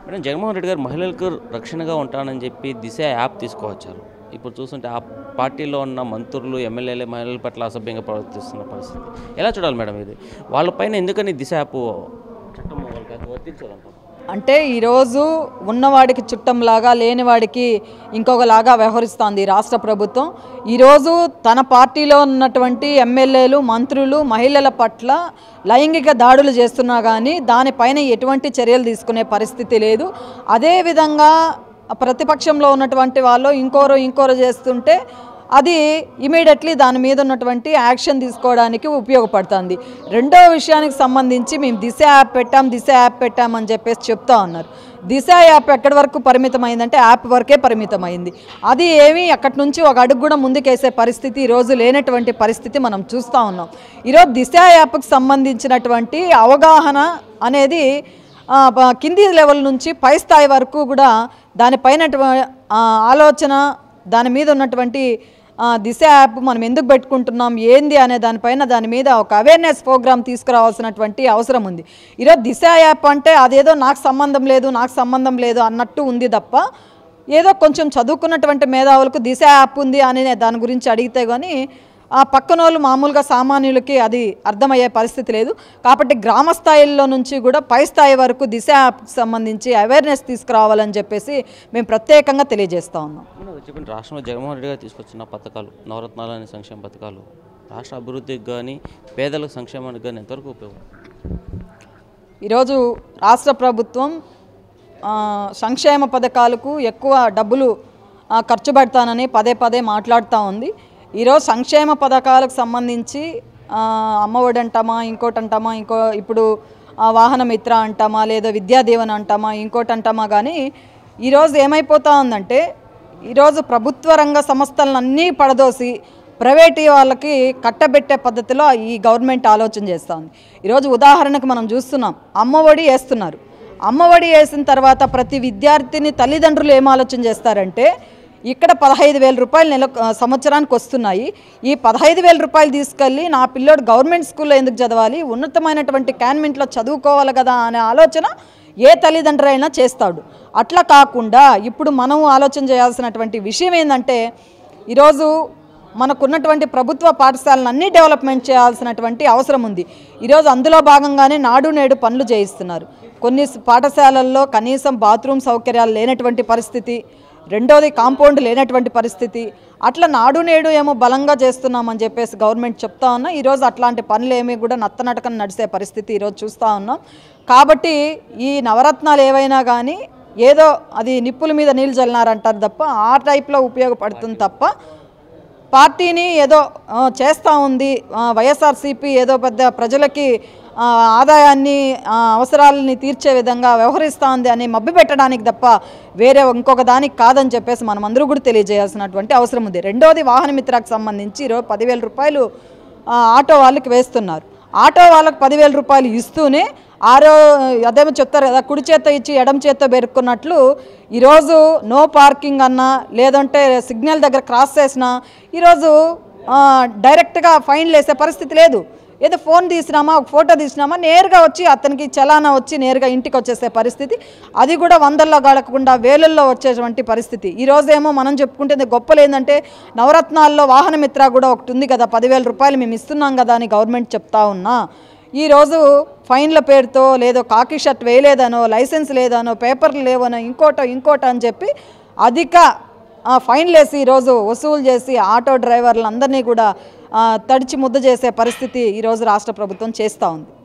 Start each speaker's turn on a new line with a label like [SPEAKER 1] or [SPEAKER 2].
[SPEAKER 1] madam Jaganmohan Reddy గారు మహిళలకు రక్షణగా ఉంటానని చెప్పి దిశ యాప్ తీసుకువచ్చారు ఇప్పుడు చూస్తుంటే ఆ పార్టీలో ఉన్న మంత్రులు ఎమ్మెల్యేలే మహిళల పట్ల అసభ్యంగా ప్రవర్తిస్తున్న పరిస్థితి ఎలా చూడాలి మేడం ఇది వాళ్ళపైన ఎందుకని దిశ యాప్ చట్టం వాళ్ళకి వర్తించాలంటారు
[SPEAKER 2] అంటే ఈరోజు ఉన్నవాడికి చుట్టంలాగా లేనివాడికి ఇంకొకలాగా వ్యవహరిస్తోంది రాష్ట్ర ప్రభుత్వం ఈరోజు తన పార్టీలో ఉన్నటువంటి ఎమ్మెల్యేలు మంత్రులు మహిళల పట్ల లైంగిక దాడులు చేస్తున్నా కానీ దానిపైన ఎటువంటి చర్యలు తీసుకునే పరిస్థితి లేదు అదేవిధంగా ప్రతిపక్షంలో ఉన్నటువంటి వాళ్ళు ఇంకోరు ఇంకోరు చేస్తుంటే అది ఇమీడియట్లీ దాని మీద ఉన్నటువంటి యాక్షన్ తీసుకోవడానికి ఉపయోగపడుతుంది రెండో విషయానికి సంబంధించి మేము దిశ యాప్ పెట్టాం దిశ యాప్ పెట్టాం అని చెప్పేసి చెప్తా ఉన్నారు దిశ యాప్ ఎక్కడి వరకు పరిమితమైందంటే యాప్ వరకే పరిమితమైంది అది ఏమీ అక్కడి నుంచి ఒక అడుగు కూడా ముందుకేసే పరిస్థితి ఈరోజు లేనటువంటి పరిస్థితి మనం చూస్తూ ఉన్నాం ఈరోజు దిశ యాప్కి సంబంధించినటువంటి అవగాహన అనేది ఆ, బ- కింది లెవెల్ నుంచి పై స్థాయి వరకు కూడా దానిపైన ఆలోచన దాని మీద ఉన్నటువంటి ఆ, దిశ యాప్ మనం ఎందుకు పెట్టుకుంటున్నాం ఏంది అనే దానిపైన దాని మీద ఒక అవేర్నెస్ ప్రోగ్రామ్ తీసుకురావాల్సినటువంటి అవసరం ఉంది ఈరోజు దిశ యాప్ అంటే అదేదో నాకు సంబంధం లేదు నాకు సంబంధం లేదు అన్నట్టు ఉంది తప్ప ఏదో కొంచెం చదువుకున్నటువంటి మేధావులకు దిశ యాప్ ఉంది అని దాని గురించి అడిగితే కానీ ఆ పక్కన వాళ్ళు మామూలుగా సామాన్యులకి అది అర్థమయ్యే పరిస్థితి లేదు కాబట్టి గ్రామ స్థాయిల్లో నుంచి కూడా పై స్థాయి వరకు దిశ యాప్కి సంబంధించి అవేర్నెస్ తీసుకురావాలని చెప్పేసి మేము ప్రత్యేకంగా తెలియజేస్తా ఉన్నాం
[SPEAKER 1] మేడం చెప్పండి రాష్ట్రంలో జగన్మోహన్ రెడ్డి గారు తీసుకొచ్చిన పథకాలు నవరత్నాలు అనే సంక్షేమ పథకాలు రాష్ట్ర అభివృద్ధికి కానీ పేదల సంక్షేమానికి కానీ ఎంతవరకు ఉపయోగం
[SPEAKER 2] ఈరోజు రాష్ట్ర ప్రభుత్వం ఆ, సంక్షేమ పథకాలకు ఎక్కువ డబ్బులు ఆ, ఖర్చు పెడతానని పదే పదే మాట్లాడుతూ ఉంది ఈరోజు సంక్షేమ పథకాలకు సంబంధించి ఆ, అమ్మఒడి అంటామా ఇంకోటి అంటామా ఇంకో ఇప్పుడు ఆ, వాహన మిత్ర అంటామా లేదా విద్యా దీవెన అంటామా ఇంకోటి అంటామా కానీ ఈరోజు ఏమైపోతా ఉందంటే ఈరోజు ప్రభుత్వ రంగ సంస్థలన్నీ పడదోసి ప్రైవేట్ వాళ్ళకి కట్టబెట్టే పద్ధతిలో ఈ గవర్నమెంట్ ఆలోచన చేస్తూ ఉంది ఈరోజు ఉదాహరణకు మనం చూస్తున్నాం అమ్మఒడి వేస్తున్నారు అమ్మఒడి వేసిన తర్వాత ప్రతి విద్యార్థిని తల్లిదండ్రులు ఏం ఆలోచన చేస్తారంటే ఇక్కడ పదహైదు వేల రూపాయలు నెల సంవత్సరానికి వస్తున్నాయి ఈ పదహైదు వేల రూపాయలు తీసుకెళ్ళి నా పిల్లోడు గవర్నమెంట్ స్కూల్లో ఎందుకు చదవాలి ఉన్నతమైనటువంటి కాన్వెంట్లో చదువుకోవాలి కదా అనే ఆలోచన ఏ తల్లిదండ్రులు అయినా చేస్తాడు అట్లా కాకుండా ఇప్పుడు మనం ఆలోచన చేయాల్సినటువంటి విషయం ఏంటంటే ఈరోజు మనకున్నటువంటి ప్రభుత్వ పాఠశాలను అన్నీ డెవలప్మెంట్ చేయాల్సినటువంటి అవసరం ఉంది ఈరోజు అందులో భాగంగానే నాడు నేడు పనులు చేయిస్తున్నారు కొన్ని స్- పాఠశాలల్లో కనీసం బాత్రూమ్ సౌకర్యాలు లేనటువంటి పరిస్థితి రెండోది కాంపౌండ్ లేనటువంటి పరిస్థితి అట్లా నాడు నేడు ఏమో బలంగా చేస్తున్నామని చెప్పేసి గవర్నమెంట్ చెప్తా ఉన్నా ఈరోజు అట్లాంటి పనులు ఏమీ కూడా నత్తనటకన నడిచే పరిస్థితి ఈరోజు చూస్తూ ఉన్నాం కాబట్టి ఈ నవరత్నాలు ఏవైనా కానీ ఏదో అది నిప్పుల మీద నీళ్ళు చల్లినారంటారు తప్ప ఆ టైప్లో ఉపయోగపడుతుంది తప్ప పార్టీని ఏదో ఆ, చేస్తూ ఉంది ఆ, వైఎస్ఆర్సీపీ ఏదో పెద్ద ప్రజలకి ఆ, ఆదాయాన్ని ఆ, అవసరాలని తీర్చే విధంగా వ్యవహరిస్తూ ఉంది అని మభ్య పెట్టడానికి తప్ప వేరే ఇంకొక దానికి కాదని చెప్పేసి మనం అందరూ కూడా తెలియజేయాల్సినటువంటి అవసరం ఉంది రెండోది వాహన మిత్రకు సంబంధించి ఈరోజు పదివేల రూపాయలు ఆ, ఆటో వాళ్ళకి వేస్తున్నారు ఆటో వాళ్ళకి పదివేల రూపాయలు ఇస్తూనే ఆరో అదేమో చెప్తారు కదా కుడి చేత్తో ఇచ్చి ఎడం చేత్తో బెరుక్కున్నట్లు ఈరోజు నో పార్కింగ్ అన్నా లేదంటే సిగ్నల్ దగ్గర క్రాస్ చేసినా ఈరోజు ఆ, డైరెక్ట్గా ఫైన్లు వేసే పరిస్థితి లేదు ఏదో ఫోన్ తీసినామా ఒక ఫోటో తీసినామా నేరుగా వచ్చి అతనికి చలానా వచ్చి నేరుగా ఇంటికి వచ్చేసే పరిస్థితి అది కూడా వందల్లో గడకకుండా వేలల్లో వచ్చేటువంటి పరిస్థితి ఈ రోజేమో మనం చెప్పుకుంటే గొప్పలు ఏంటంటే నవరత్నాల్లో వాహన మిత్ర కూడా ఒకటి ఉంది కదా పదివేల రూపాయలు మేము ఇస్తున్నాం కదా అని గవర్నమెంట్ చెప్తా ఉన్నా ఈరోజు ఫైన్ల పేరుతో లేదో కాకి షర్ట్ వేయలేదనో లైసెన్స్ లేదనో పేపర్లు లేవనో ఇంకోటో ఇంకోటో అని చెప్పి అధిక ఆ, ఫైన్లు వేసి ఈరోజు వసూలు చేసి ఆటో డ్రైవర్లందరినీ కూడా ఆ, తడిచి ముద్ద చేసే పరిస్థితి ఈరోజు రాష్ట్ర ప్రభుత్వం చేస్తూ ఉంది